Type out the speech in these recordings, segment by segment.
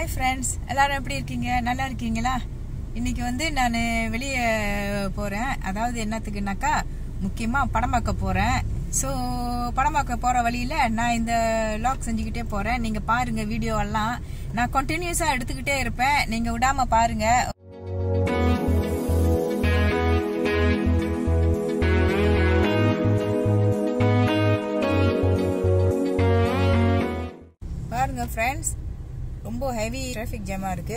Hi friends எல்லாரும் எப்படி இருக்கீங்க நல்லா இருக்கீங்களா இன்னைக்கு வந்து நான் வெளியே போகிறேன் அதாவது என்னத்துக்குனாக்கா முக்கியமாக படம் பார்க்க போகிறேன் ஸோ படம் பார்க்க போகிற வழியில் நான் இந்த லாக் செஞ்சுக்கிட்டே போகிறேன் நீங்கள் பாருங்கள் வீடியோ எல்லாம் நான் கண்டினியூஸாக எடுத்துக்கிட்டே இருப்பேன் நீங்கள் விடாமல் பாருங்கள் பாருங்க ஃப்ரெண்ட்ஸ் ரொம்ப ஹெவி டிராஃபிக் ஜாமா இருக்கு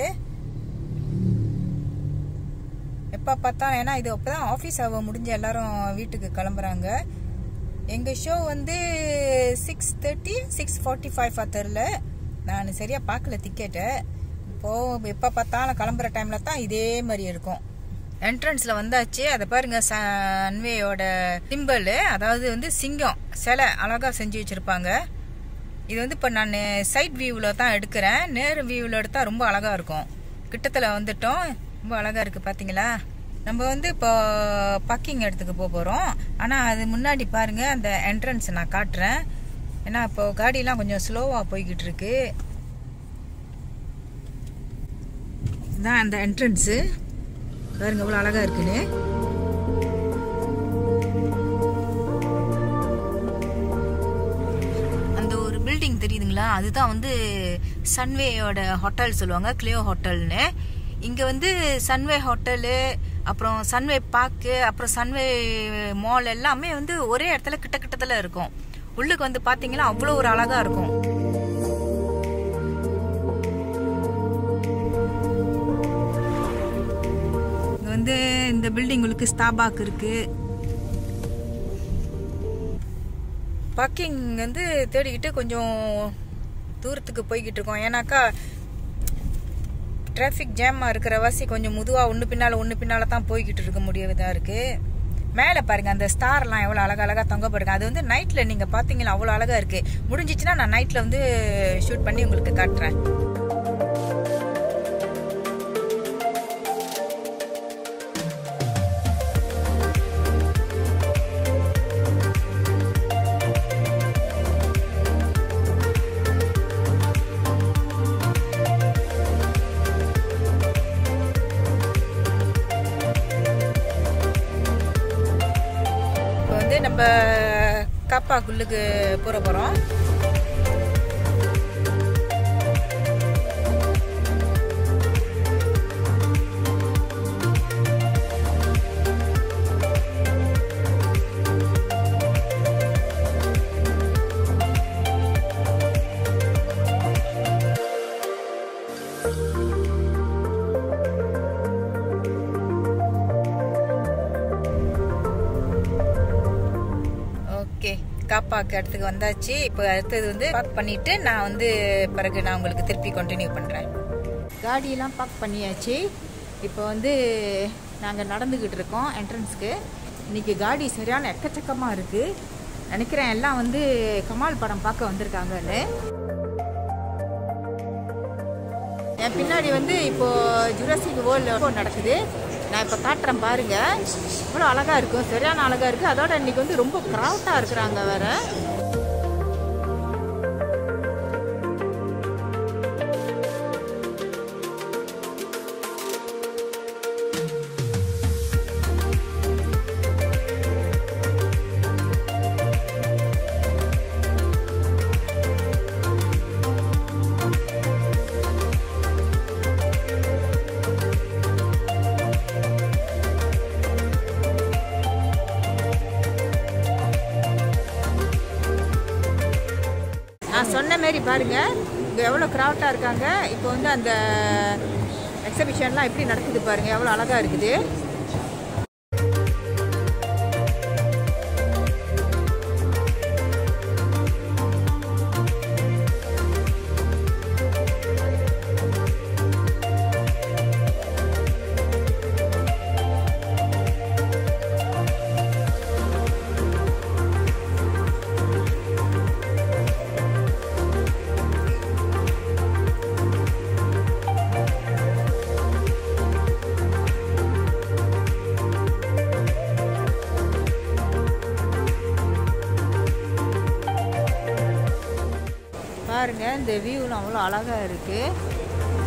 எப்போ பார்த்தாலும் ஏன்னா இது அப்போ தான் ஆஃபீஸ் ஆக முடிஞ்ச எல்லாரும் வீட்டுக்கு கிளம்புறாங்க எங்கள் ஷோ வந்து six thirty six forty five தெரில நான் சரியாக பார்க்கல டிக்கெட்டை இப்போது எப்போ பார்த்தாலும் கிளம்புற டைமில் தான் இதே மாதிரி இருக்கும் என்ட்ரன்ஸில் வந்தாச்சு அதை பாருங்க சன்வேயோட சிம்பிள் அதாவது வந்து சிங்கம் சிலை அழகாக செஞ்சு வச்சுருப்பாங்க இது வந்து இப்போ நான் சைட் வியூவில் தான் எடுக்கிறேன் நேர் வியூவில் எடுத்தால் ரொம்ப அழகாக இருக்கும் கிட்டத்தில் வந்துட்டோம் ரொம்ப அழகாக இருக்குது பார்த்தீங்களா நம்ம வந்து இப்போ பக்கிங் இடத்துக்கு போக போகிறோம் ஆனால் அது முன்னாடி பாருங்கள் அந்த என்ட்ரன்ஸ் நான் காட்டுறேன் ஏன்னா இப்போ காடியெலாம் கொஞ்சம் ஸ்லோவாக போய்கிட்டு இருக்கு இதுதான் அந்த என்ட்ரன்ஸு பாருங்க இவ்வளோ அழகாக இருக்குன்னு அந்த ஒரு பில்டிங் தெரியுதுங்களா அதுதான் வந்து சன்வேயோட ஹோட்டல் சொல்லுவாங்க கிளியோ ஹோட்டல்னு இங்கே வந்து சன்வே ஹோட்டலு அப்புறம் சன்வே பார்க்கு அப்புறம் சன்வே மால் எல்லாமே வந்து ஒரே இடத்துல கிட்ட கிட்டத்தில் இருக்கும் உள்ளுக்கு வந்து பார்த்தீங்கன்னா அவ்வளோ ஒரு அழகாக இருக்கும் இங்கே வந்து இந்த பில்டிங்களுக்கு ஸ்டாபாக் இருக்குது பார்க்கிங் வந்து தேடிக்கிட்டு கொஞ்சம் தூரத்துக்கு போய்கிட்டு இருக்கோம் ஏன்னாக்கா டிராஃபிக் ஜாமாக இருக்கிற வாசி கொஞ்சம் முதுவாக ஒன்று பின்னால் ஒன்று பின்னால் தான் போய்கிட்டு இருக்க முடியதாக இருக்குது மேலே பாருங்கள் அந்த ஸ்டார்லாம் எவ்வளோ அழகாக அழகாக தொங்கப்படுங்க அது வந்து நைட்டில் நீங்கள் பார்த்தீங்கன்னா அவ்வளோ அழகாக இருக்குது முடிஞ்சிச்சுன்னா நான் நைட்டில் வந்து ஷூட் பண்ணி உங்களுக்கு காட்டுறேன் இப்போ வந்து நம்ம காப்பாக்குள்ளுக்கு போற போறோம் ஓகே காப்பாக்கு இடத்துக்கு வந்தாச்சு இப்போ அடுத்தது வந்து பார்க் பண்ணிட்டு நான் வந்து பிறகு நான் உங்களுக்கு திருப்பி கண்டினியூ பண்ணுறேன் காடியெல்லாம் பார்க் பண்ணியாச்சு இப்போ வந்து நாங்கள் நடந்துக்கிட்டு இருக்கோம் என்ட்ரன்ஸ்க்கு இன்னைக்கு காடி சரியான எக்கச்சக்கமாக இருக்குது நினைக்கிறேன் எல்லாம் வந்து கமால் படம் பார்க்க வந்திருக்காங்கன்னு என் பின்னாடி வந்து இப்போ ஜுராசிக் வேர்ல்டு நடக்குது நான் இப்போ காட்டுறேன் பாருங்க இவ்வளோ அழகாக இருக்கும் சரியான அழகாக இருக்குது அதோட இன்னைக்கு வந்து ரொம்ப க்ரௌட்டாக இருக்கிறாங்க வேற நான் சொன்ன மாரி பாருங்க இங்கே எவ்வளோ க்ரௌட்டாக இருக்காங்க இப்போ வந்து அந்த எக்ஸிபிஷன்லாம் எப்படி நடக்குது பாருங்க எவ்வளோ அழகாக இருக்குது பாருங்க இந்த வியூலாம் அவ்வளோ அழகாக இருக்குது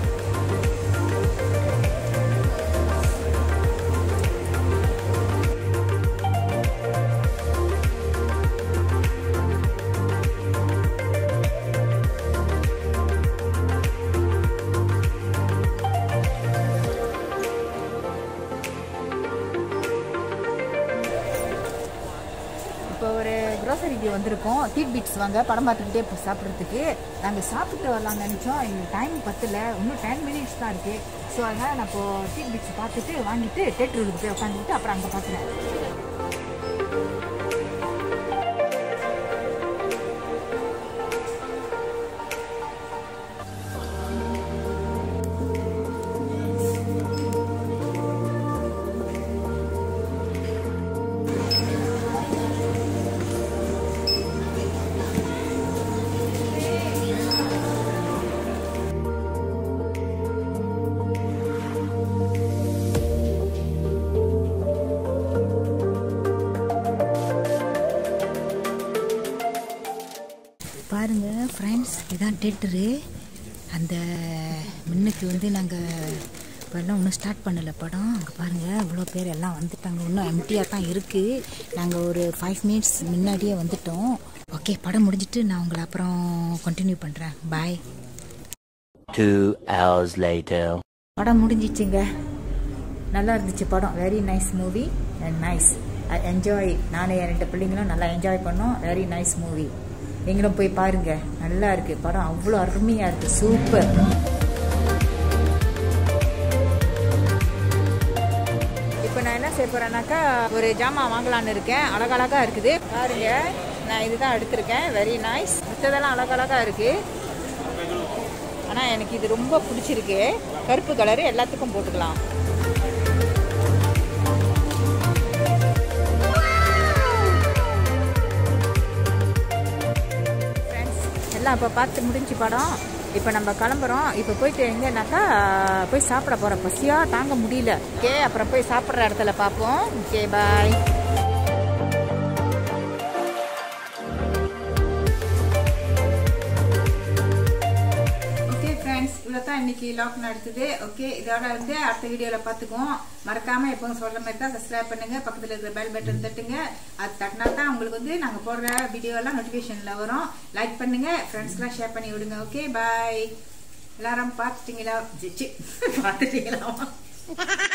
வீடியோ வந்திருக்கோம் ஹீட் பீட்ஸ் வாங்க படம் பார்த்துக்கிட்டே இப்போ சாப்பிட்றதுக்கு நாங்கள் சாப்பிட்டு வரலாம்னு நினச்சோம் எங்களுக்கு டைம் பத்தல இன்னும் டென் மினிட்ஸ் தான் இருக்குது ஸோ அதனால் நான் இப்போ ஹீட் பீட்ஸ் பார்த்துட்டு வாங்கிட்டு தேட்டருக்கு போய் உட்காந்துட்டு அப்புறம் அங்கே பார்க்குறேன் பாருங்க ஃப்ரெண்ட்ஸ் இதான் தேட்டரு அந்த முன்னுக்கு வந்து நாங்கள் இப்போல்லாம் இன்னும் ஸ்டார்ட் பண்ணலை படம் அங்கே பாருங்கள் இவ்வளோ பேர் எல்லாம் வந்துட்டாங்க இன்னும் எம்டியாக தான் இருக்குது நாங்கள் ஒரு ஃபைவ் மினிட்ஸ் முன்னாடியே வந்துட்டோம் ஓகே படம் முடிஞ்சிட்டு நான் உங்களை அப்புறம் கண்டினியூ பண்ணுறேன் பாய் Two hours later. படம் முடிஞ்சிச்சுங்க நல்லா இருந்துச்சு படம் very nice movie and nice I enjoy நானே என் ரெண்டு பிள்ளைங்களும் நல்லா என்ஜாய் பண்ணோம் வெரி நைஸ் மூவி நீங்களும் போய் பாருங்க நல்லா இருக்கு படம் அவ்வளோ அருமையா இருக்கு சூப்பர் இப்போ நான் என்ன செய்ய போறேன்னாக்கா ஒரு ஜாமான் வாங்கலான்னு இருக்கேன் அழகழகா இருக்குது பாருங்க நான் இதுதான் எடுத்திருக்கேன் வெரி நைஸ் மித்ததெல்லாம் அழகழகா இருக்கு ஆனால் எனக்கு இது ரொம்ப பிடிச்சிருக்கு கருப்பு கலரு எல்லாத்துக்கும் போட்டுக்கலாம் ஃப்ரெண்ட்ஸ் எல்லாம் இப்போ பார்த்து முடிஞ்சு படம் இப்போ நம்ம கிளம்புறோம் இப்போ போயிட்டு எங்கன்னாக்கா போய் சாப்பிட போகிறோம் பசியாக தாங்க முடியல ஓகே அப்புறம் போய் சாப்பிட்ற இடத்துல பார்ப்போம் ஓகே பாய் ஓகே ஃப்ரெண்ட்ஸ் இவ்வளோ தான் இன்னைக்கு லாக் நடத்துது ஓகே இதோட வந்து அடுத்த வீடியோவில் பார்த்துக்குவோம் மறக்காம எப்பவும் சொல்ற மாதிரி தான் சப்ஸ்கிரைப் பண்ணுங்க பக்கத்தில் இருக்கிற பெல் பட்டன் தட்டுங்க அது தட்டினா தான் உங்களுக்கு வந்து நாங்கள் போடுற வீடியோ எல்லாம் நோட்டிஃபிகேஷனில் வரும் லைக் பண்ணுங்க ஃப்ரெண்ட்ஸ்க்குலாம் ஷேர் பண்ணி விடுங்க ஓகே பாய் எல்லாரும் பார்த்துட்டீங்களா ஜிச்சு பார்த்துட்டீங்களா